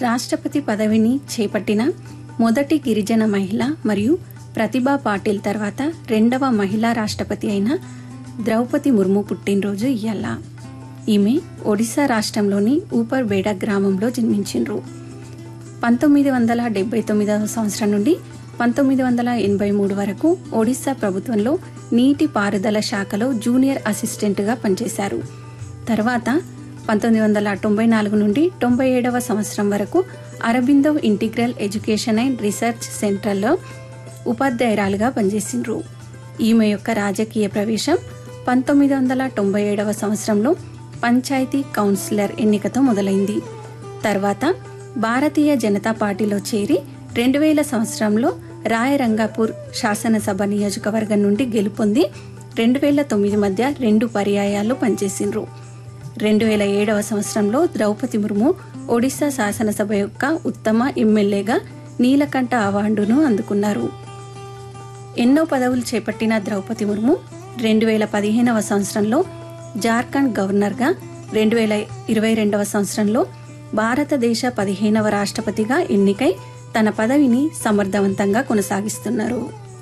రాష్ట్రపతి పదవిని చేపట్టిన మొదటి గిరిజన మహిళ మరియు ప్రతిభా పాటిల్ తర్వాత రెండవ మహిళా రాష్ట్రపతి అయిన ద్రౌపది ముర్ము పుట్టినరోజు ఇయ్యాల ఈమె ఒడిశా రాష్ట్రంలోని ఊపర్ బేడ గ్రామంలో జన్మించిండ్రు పంతొమ్మిది వందల డెబ్బై తొమ్మిదవ సంవత్సరం నుండి పంతొమ్మిది వందల ఎనభై మూడు వరకు ఒడిశా ప్రభుత్వంలో నీటి పారుదల శాఖలో జూనియర్ అసిస్టెంట్గా పనిచేశారు తర్వాత పంతొమ్మిది వందల తొంభై నాలుగు నుండి తొంభై ఏడవ సంవత్సరం వరకు Aurobindo integral education and research సెంటర్లో ఉపాధ్యాయురాలుగా పనిచేసిండ్రు ఈమె యొక్క రాజకీయ ప్రవేశం పంతొమ్మిది వందల తొంభై ఏడవ సంవత్సరంలో పంచాయతీ కౌన్సిలర్ ఎన్నికతో మొదలైంది తర్వాత భారతీయ జనతా పార్టీలో చేరి రెండు వేల సంవత్సరంలో రాయరంగాపూర్ శాసనసభ నియోజకవర్గం నుండి గెలుపొంది రెండు వేల తొమ్మిది మధ్య రెండు పర్యాయాలు పనిచేసిండ్రు రెండు వేల ఏడవ సంవత్సరంలో ద్రౌపది ముర్ము ఒడిశా శాసనసభ యొక్క ఉత్తమ ఎమ్మెల్యేగా నీలకంఠ అవార్డును అందుకున్నారు ఎన్నో పదవులు చేపట్టిన ద్రౌపది ముర్ము రెండు వేల పదిహేనవ సంవత్సరంలో జార్ఖండ్ గవర్నర్గా రెండు వేల ఇరవై రెండవ సంవత్సరంలో భారతదేశ పదిహేనవ రాష్ట్రపతిగా ఎన్నికై తన పదవిని సమర్థవంతంగా కొనసాగిస్తున్నారు